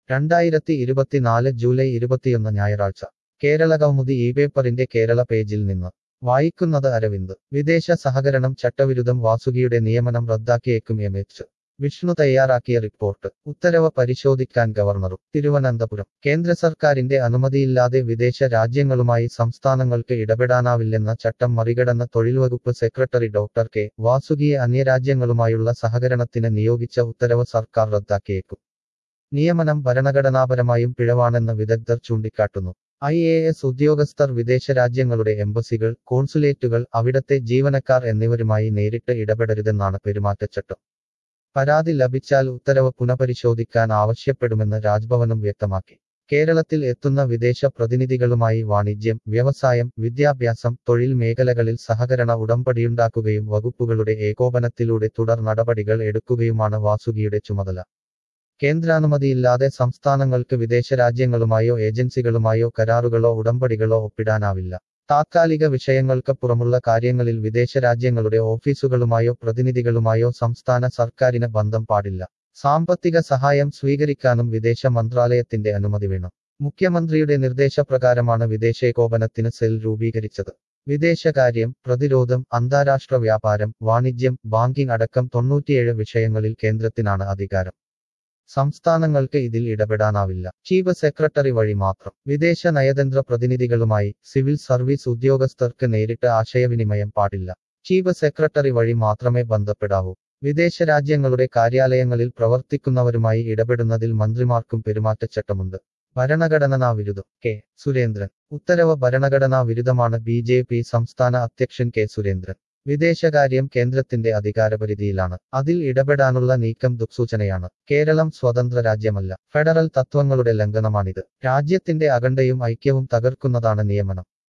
രണ്ടായിരത്തി ഇരുപത്തിനാല് ജൂലൈ ഇരുപത്തിയൊന്ന് ഞായറാഴ്ച കേരള കൗമുദി ഈ പേപ്പറിന്റെ കേരള പേജിൽ നിന്ന് വായിക്കുന്നത് അരവിന്ദ് വിദേശ സഹകരണം ചട്ടവിരുദ്ധം വാസുകിയുടെ നിയമനം റദ്ദാക്കിയേക്കും എം എച്ച് വിഷ്ണു തയ്യാറാക്കിയ റിപ്പോർട്ട് ഉത്തരവ് പരിശോധിക്കാൻ ഗവർണറും തിരുവനന്തപുരം കേന്ദ്ര സർക്കാരിന്റെ അനുമതിയില്ലാതെ വിദേശ രാജ്യങ്ങളുമായി സംസ്ഥാനങ്ങൾക്ക് ഇടപെടാനാവില്ലെന്ന ചട്ടം മറികടന്ന തൊഴിൽ വകുപ്പ് സെക്രട്ടറി ഡോക്ടർ കെ വാസുകിയെ അന്യരാജ്യങ്ങളുമായുള്ള സഹകരണത്തിന് നിയോഗിച്ച ഉത്തരവ് സർക്കാർ റദ്ദാക്കിയേക്കും നിയമനം ഭരണഘടനാപരമായും പിഴവാണെന്ന് വിദഗ്ധർ ചൂണ്ടിക്കാട്ടുന്നു ഐ എ എസ് ഉദ്യോഗസ്ഥർ വിദേശ രാജ്യങ്ങളുടെ എംബസികൾ കോൺസുലേറ്റുകൾ അവിടത്തെ ജീവനക്കാർ എന്നിവരുമായി നേരിട്ട് ഇടപെടരുതെന്നാണ് പെരുമാറ്റച്ചട്ടം പരാതി ലഭിച്ചാൽ ഉത്തരവ് പുനഃപരിശോധിക്കാൻ ആവശ്യപ്പെടുമെന്ന് രാജ്ഭവനും വ്യക്തമാക്കി കേരളത്തിൽ എത്തുന്ന വിദേശ പ്രതിനിധികളുമായി വാണിജ്യം വ്യവസായം വിദ്യാഭ്യാസം തൊഴിൽ മേഖലകളിൽ സഹകരണ ഉടമ്പടിയുണ്ടാക്കുകയും വകുപ്പുകളുടെ ഏകോപനത്തിലൂടെ തുടർ നടപടികൾ എടുക്കുകയുമാണ് വാസുകിയുടെ ചുമതല കേന്ദ്രാനുമതിയില്ലാതെ സംസ്ഥാനങ്ങൾക്ക് വിദേശ രാജ്യങ്ങളുമായോ ഏജൻസികളുമായോ കരാറുകളോ ഉടമ്പടികളോ ഒപ്പിടാനാവില്ല താത്കാലിക വിഷയങ്ങൾക്കപ്പുറമുള്ള കാര്യങ്ങളിൽ വിദേശ രാജ്യങ്ങളുടെ ഓഫീസുകളുമായോ പ്രതിനിധികളുമായോ സംസ്ഥാന സർക്കാരിന് ബന്ധം പാടില്ല സാമ്പത്തിക സഹായം സ്വീകരിക്കാനും വിദേശ മന്ത്രാലയത്തിന്റെ അനുമതി വേണം മുഖ്യമന്ത്രിയുടെ നിർദ്ദേശപ്രകാരമാണ് വിദേശേകോപനത്തിന് സെൽ രൂപീകരിച്ചത് വിദേശകാര്യം പ്രതിരോധം അന്താരാഷ്ട്ര വ്യാപാരം വാണിജ്യം ബാങ്കിംഗ് അടക്കം തൊണ്ണൂറ്റിയേഴ് വിഷയങ്ങളിൽ കേന്ദ്രത്തിനാണ് അധികാരം സംസ്ഥാനങ്ങൾക്ക് ഇതിൽ ഇടപെടാനാവില്ല ചീഫ് സെക്രട്ടറി വഴി മാത്രം വിദേശ നയതന്ത്ര പ്രതിനിധികളുമായി സിവിൽ സർവീസ് ഉദ്യോഗസ്ഥർക്ക് നേരിട്ട് ആശയവിനിമയം പാടില്ല ചീഫ് സെക്രട്ടറി വഴി മാത്രമേ ബന്ധപ്പെടാവൂ വിദേശ രാജ്യങ്ങളുടെ കാര്യാലയങ്ങളിൽ പ്രവർത്തിക്കുന്നവരുമായി ഇടപെടുന്നതിൽ മന്ത്രിമാർക്കും പെരുമാറ്റച്ചട്ടമുണ്ട് ഭരണഘടനാ വിരുദ്ധം കെ സുരേന്ദ്രൻ ഉത്തരവ് ഭരണഘടനാ വിരുദ്ധമാണ് ബി ജെ പി സംസ്ഥാന അധ്യക്ഷൻ കെ സുരേന്ദ്രൻ വിദേശകാര്യം കേന്ദ്രത്തിന്റെ അധികാരപരിധിയിലാണ് അതിൽ ഇടപെടാനുള്ള നീക്കം ദുഃസൂചനയാണ് കേരളം സ്വതന്ത്ര രാജ്യമല്ല ഫെഡറൽ തത്വങ്ങളുടെ ലംഘനമാണിത് രാജ്യത്തിന്റെ അഖണ്ഡയും ഐക്യവും തകർക്കുന്നതാണ് നിയമനം